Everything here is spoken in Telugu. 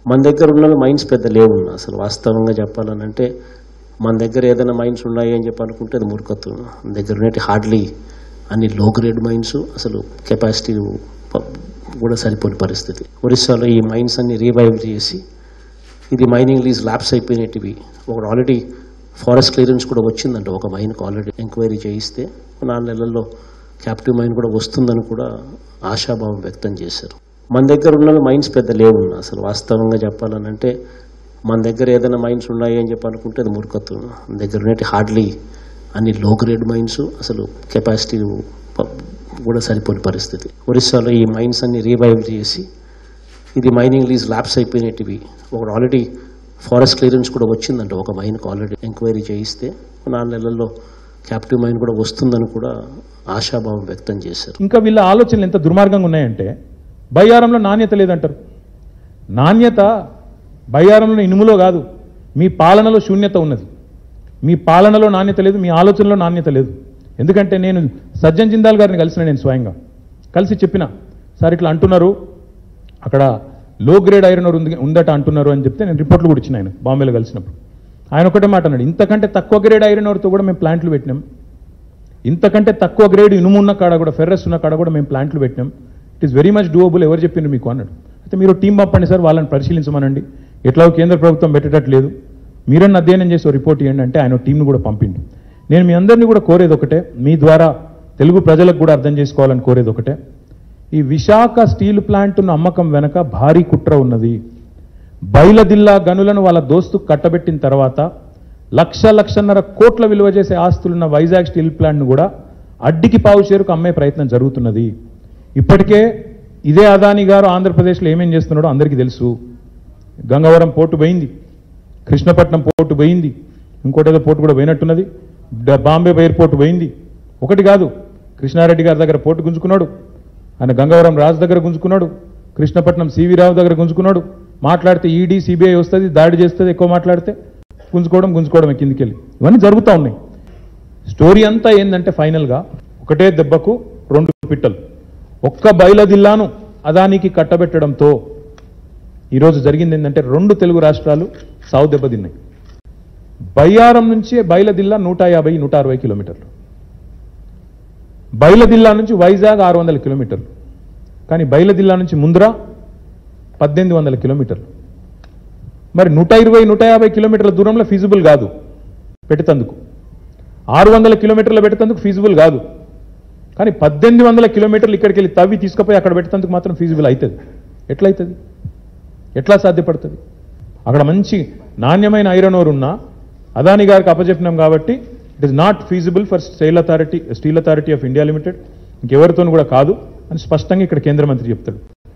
మన దగ్గర ఉన్న మైండ్స్ పెద్ద లేవు అసలు వాస్తవంగా చెప్పాలని అంటే మన దగ్గర ఏదైనా మైండ్స్ ఉన్నాయి అని చెప్పి అనుకుంటే అది మూర్ఖత్వం మన దగ్గర ఉన్నట్టు హార్డ్లీ అన్ని లో గ్రేడ్ మైండ్స్ అసలు కెపాసిటీ కూడా సరిపోని పరిస్థితి ఒరిస్సాలో ఈ మైండ్స్ అన్ని రీవైవ్ చేసి ఇది మైనింగ్ లీజ్ ల్యాబ్స్ అయిపోయినట్టువి ఒకటి ఆల్రెడీ ఫారెస్ట్ క్లియరెన్స్ కూడా వచ్చిందంట ఒక మైన్కి ఆల్రెడీ ఎంక్వైరీ చేయిస్తే నాలుగు నెలల్లో క్యాప్టివ్ మైన్ కూడా వస్తుందని కూడా ఆశాభావం వ్యక్తం చేశారు మన దగ్గర ఉన్న మైండ్స్ పెద్ద లేవు అసలు వాస్తవంగా చెప్పాలని అంటే మన దగ్గర ఏదైనా మైండ్స్ ఉన్నాయి అని చెప్పి అనుకుంటే అది మూర్ఖత్వం మన దగ్గర ఉన్నట్టు హార్డ్లీ అన్ని లో గ్రేడ్ మైండ్స్ అసలు కెపాసిటీ కూడా సరిపోని పరిస్థితి ఒరిస్సాలో ఈ మైన్స్ అన్ని రీవైవ్ చేసి ఇది మైనింగ్ లీజ్ ల్యాబ్స్ అయిపోయినట్టువి ఒకటి ఆల్రెడీ ఫారెస్ట్ క్లియరెన్స్ కూడా వచ్చిందంట ఒక మైన్కి ఆల్రెడీ ఎంక్వైరీ చేయిస్తే నాలుగు నెలల్లో క్యాప్టివ్ మైన్ కూడా వస్తుందని కూడా ఆశాభావం వ్యక్తం చేశారు ఇంకా వీళ్ళ ఆలోచనలు ఎంత దుర్మార్గంగా ఉన్నాయంటే బయ్యారంలో నాణ్యత లేదంటారు నాణ్యత బయ్యారంలో ఇనుములో కాదు మీ పాలనలో శూన్యత ఉన్నది మీ పాలనలో నాణ్యత లేదు మీ ఆలోచనలో నాణ్యత లేదు ఎందుకంటే నేను సజ్జన్ జిందాల్ గారిని కలిసిన నేను స్వయంగా కలిసి చెప్పిన సార్ ఇట్లా అంటున్నారు అక్కడ లో గ్రేడ్ ఐరన్ ఓర్ ఉంది ఉందట అంటున్నారు అని చెప్తే నేను రిపోర్ట్లు కూడా ఇచ్చిన ఆయన బాంబేలో కలిసినప్పుడు ఆయన ఒకటే మాట అన్నాడు ఇంతకంటే తక్కువ గ్రేడ్ ఐరన్ ఓర్తో కూడా మేము ప్లాంట్లు పెట్టినాం ఇంతకంటే తక్కువ గ్రేడ్ ఇనుము ఉన్న కాడ కూడా ఫెర్రస్ ఉన్న కాడ కూడా మేము ప్లాంట్లు పెట్టినాం it is very much doable ఎవరు చెప్పిండ్రు మీకు అన్నాడు అయితే మీరు టీం పంపండి సార్ వాళ్ళని పరిశీలించమనండి ఎట్లా కేంద్ర ప్రభుత్వం పెట్టేటట్లేదు మీరన్నా అధ్యయనం చేసి ఓ రిపోర్ట్ ఇవ్వండి అంటే ఆయన టీంను కూడా పంపిండు నేను మీ అందరినీ కూడా కోరేది ఒకటే మీ ద్వారా తెలుగు ప్రజలకు కూడా అర్థం చేసుకోవాలని కోరేది ఒకటే ఈ విశాఖ స్టీల్ ప్లాంట్ను అమ్మకం వెనక భారీ కుట్ర ఉన్నది బయలదిల్లా గనులను వాళ్ళ దోస్తు కట్టబెట్టిన తర్వాత లక్ష లక్షన్నర కోట్ల విలువ చేసే ఆస్తులున్న వైజాగ్ స్టీల్ ప్లాంట్ను కూడా అడ్డికి పావు షేరుకు అమ్మే ప్రయత్నం జరుగుతున్నది ఇప్పటికే ఇదే అదాని గారు ఆంధ్రప్రదేశ్లో ఏమేం చేస్తున్నాడో అందరికీ తెలుసు గంగవరం పోర్టు పోయింది కృష్ణపట్నం పోర్టు పోయింది ఇంకోటి ఏదో పోర్టు కూడా పోయినట్టున్నది డ- బాంబే ఎయిర్పోర్ట్ పోయింది ఒకటి కాదు కృష్ణారెడ్డి గారి దగ్గర పోర్టు గుంజుకున్నాడు ఆయన గంగవరం రాజు దగ్గర గుంజుకున్నాడు కృష్ణపట్నం సివి రావు దగ్గర గుంజుకున్నాడు మాట్లాడితే ఈడీ సిబిఐ వస్తుంది దాడి చేస్తుంది ఎక్కువ మాట్లాడితే గుంజుకోవడం గుంజుకోవడం కిందికి వెళ్ళి ఇవన్నీ జరుగుతూ ఉన్నాయి స్టోరీ అంతా ఏంటంటే ఫైనల్గా ఒకటే దెబ్బకు రెండు పిట్టలు ఒక్క బయలదిల్లాను అదానికి కట్టబెట్టడంతో ఈరోజు జరిగింది ఏంటంటే రెండు తెలుగు రాష్ట్రాలు సావు దెబ్బతిన్నాయి బయ్యారం నుంచి బయలదిల్లా నూట యాభై నూట అరవై కిలోమీటర్లు బయలదిల్లా నుంచి వైజాగ్ ఆరు వందల కిలోమీటర్లు కానీ బయలదిల్లా నుంచి ముంద్రా పద్దెనిమిది వందల కిలోమీటర్లు మరి నూట ఇరవై నూట యాభై కిలోమీటర్ల దూరంలో ఫీజిబుల్ కాదు పెడతందుకు ఆరు వందల కిలోమీటర్లు పెడతందుకు ఫీజిబుల్ కాదు కానీ పద్దెనిమిది వందల కిలోమీటర్లు ఇక్కడికి వెళ్ళి తవ్వి తీసుకుపోయి అక్కడ పెట్టేందుకు మాత్రం ఫీజిబుల్ అవుతుంది ఎట్లయితుంది ఎట్లా సాధ్యపడుతుంది అక్కడ మంచి నాణ్యమైన ఐరన్ ఓర్ ఉన్నా అదాని గారికి అప్పచెప్పినాం కాబట్టి it is not feasible for steel authority steel authority of India limited ఇంకెవరితోనూ కూడా కాదు అని స్పష్టంగా ఇక్కడ కేంద్ర మంత్రి చెప్తాడు